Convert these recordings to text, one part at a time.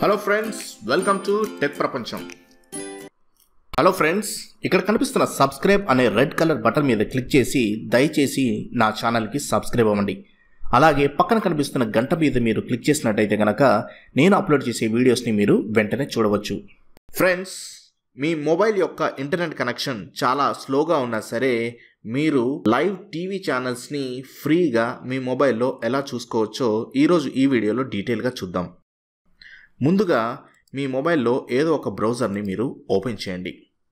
hello friends welcome to tech ప్రపంచం hello friends ఇక్కడ కనిపిస్తున్న సబ్స్క్రైబ్ అనే రెడ్ కలర్ బటన్ మీద క్లిక్ చేసి దయచేసి నా ఛానల్కి సబ్స్క్రైబ్ అవ్వండి అలాగే పక్కన కనిపిస్తున్న గంట మీద మీరు క్లిక్ చేసినట్టయితే కనుక నేను అప్లోడ్ చేసే వీడియోస్ని మీరు వెంటనే చూడవచ్చు ఫ్రెండ్స్ మీ మొబైల్ యొక్క ఇంటర్నెట్ కనెక్షన్ చాలా స్లోగా ఉన్నా సరే మీరు లైవ్ టీవీ ఛానల్స్ని ఫ్రీగా మీ మొబైల్లో ఎలా చూసుకోవచ్చో ఈరోజు ఈ వీడియోలో డీటెయిల్గా చూద్దాం ముందుగా మీ మొబైల్లో ఏదో ఒక బ్రౌజర్ని మీరు ఓపెన్ చేయండి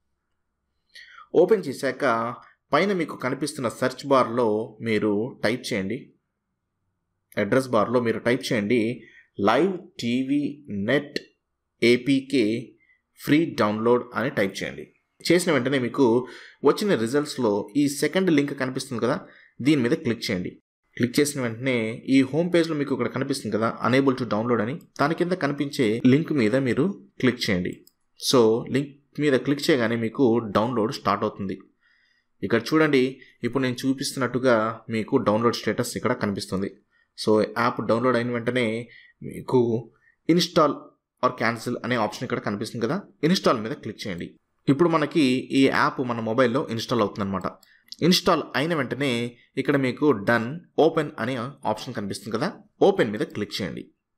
ఓపెన్ చేశాక పైన మీకు కనిపిస్తున్న సెర్చ్ బార్లో మీరు టైప్ చేయండి అడ్రస్ బార్లో మీరు టైప్ చేయండి live TV net APK free download అని టైప్ చేయండి చేసిన వెంటనే మీకు వచ్చిన రిజల్ట్స్లో ఈ సెకండ్ లింక్ కనిపిస్తుంది కదా దీని మీద క్లిక్ చేయండి క్లిక్ చేసిన వెంటనే ఈ హోమ్ పేజ్లో మీకు ఇక్కడ కనిపిస్తుంది కదా అనేబుల్ టు డౌన్లోడ్ అని దాని కింద కనిపించే లింక్ మీద మీరు క్లిక్ చేయండి సో లింక్ మీద క్లిక్ చేయగానే మీకు డౌన్లోడ్ స్టార్ట్ అవుతుంది ఇక్కడ చూడండి ఇప్పుడు నేను చూపిస్తున్నట్టుగా మీకు డౌన్లోడ్ స్టేటస్ ఇక్కడ కనిపిస్తుంది సో యాప్ డౌన్లోడ్ అయిన వెంటనే మీకు ఇన్స్టాల్ ఆర్ క్యాన్సిల్ అనే ఆప్షన్ ఇక్కడ కనిపిస్తుంది కదా ఇన్స్టాల్ మీద క్లిక్ చేయండి ఇప్పుడు మనకి ఈ యాప్ మన మొబైల్లో ఇన్స్టాల్ అవుతుందన్నమాట ఇన్స్టాల్ అయిన వెంటనే ఇక్కడ మీకు డన్ ఓపెన్ అనే ఆప్షన్ కనిపిస్తుంది కదా ఓపెన్ మీద క్లిక్ చేయండి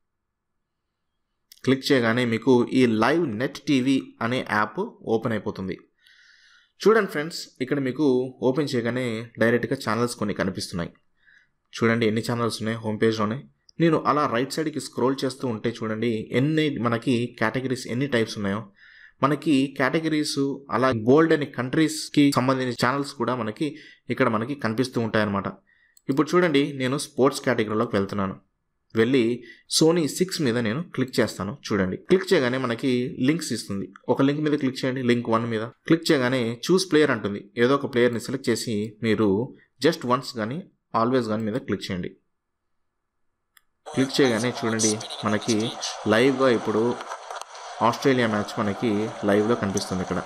క్లిక్ చేయగానే మీకు ఈ లైవ్ నెట్ టీవీ అనే యాప్ ఓపెన్ అయిపోతుంది చూడండి ఫ్రెండ్స్ ఇక్కడ మీకు ఓపెన్ చేయగానే డైరెక్ట్గా ఛానల్స్ కొన్ని కనిపిస్తున్నాయి చూడండి ఎన్ని ఛానల్స్ ఉన్నాయి హోమ్ పేజ్లోనే నేను అలా రైట్ సైడ్కి స్క్రోల్ చేస్తూ ఉంటే చూడండి ఎన్ని మనకి కేటగిరీస్ ఎన్ని టైప్స్ ఉన్నాయో మనకి కేటగిరీస్ అలా గోల్డ్ అనే కంట్రీస్కి సంబంధించిన ఛానల్స్ కూడా మనకి ఇక్కడ మనకి కనిపిస్తూ ఉంటాయన్నమాట ఇప్పుడు చూడండి నేను స్పోర్ట్స్ కేటగిరీలోకి వెళ్తున్నాను వెళ్ళి సోనీ సిక్స్ మీద నేను క్లిక్ చేస్తాను చూడండి క్లిక్ చేయగానే మనకి లింక్స్ ఇస్తుంది ఒక లింక్ మీద క్లిక్ చేయండి లింక్ వన్ మీద క్లిక్ చేయగానే చూస్ ప్లేయర్ అంటుంది ఏదో ఒక ప్లేయర్ని సెలెక్ట్ చేసి మీరు జస్ట్ వన్స్ కానీ ఆల్వేస్ కానీ మీద క్లిక్ చేయండి క్లిక్ చేయగానే చూడండి మనకి లైవ్గా ఇప్పుడు ఆస్ట్రేలియా మ్యాచ్ మనకి లైవ్లో కనిపిస్తుంది ఇక్కడ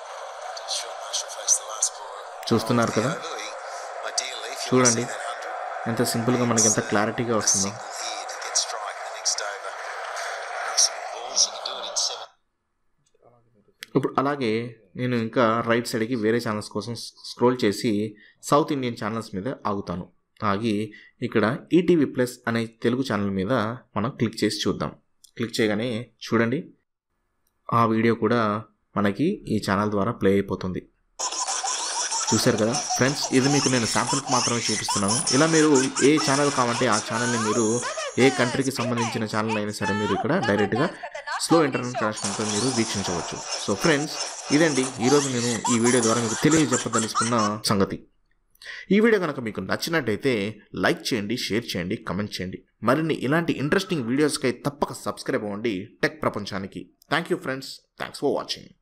చూస్తున్నారు కదా చూడండి ఎంత సింపుల్గా మనకి ఎంత క్లారిటీగా వస్తుందో ఇప్పుడు అలాగే నేను ఇంకా రైట్ సైడ్కి వేరే ఛానల్స్ కోసం స్క్రోల్ చేసి సౌత్ ఇండియన్ ఛానల్స్ మీద ఆగుతాను ఆగి ఇక్కడ ఈటీవీ ప్లస్ అనే తెలుగు ఛానల్ మీద మనం క్లిక్ చేసి చూద్దాం క్లిక్ చేయగానే చూడండి ఆ వీడియో కూడా మనకి ఈ ఛానల్ ద్వారా ప్లే అయిపోతుంది చూశారు కదా ఫ్రెండ్స్ ఇది మీకు నేను శాంపుల్కి మాత్రమే చూపిస్తున్నాను ఇలా మీరు ఏ ఛానల్ కావాలంటే ఆ ఛానల్ని మీరు ఏ కంట్రీకి సంబంధించిన ఛానల్ అయినా సరే మీరు ఇక్కడ డైరెక్ట్గా స్లో ఇంటర్నెట్ కనెక్షన్తో మీరు వీక్షించవచ్చు సో ఫ్రెండ్స్ ఇదండి ఈరోజు నేను ఈ వీడియో ద్వారా మీకు తెలియజెప్పదలుచుకున్న సంగతి ఈ వీడియో కనుక మీకు నచ్చినట్టయితే లైక్ చేయండి షేర్ చేయండి కమెంట్ చేయండి మరిన్ని ఇలాంటి ఇంట్రెస్టింగ్ వీడియోస్కై తప్పక సబ్స్క్రైబ్ అవ్వండి టెక్ ప్రపంచానికి thank you friends thanks for watching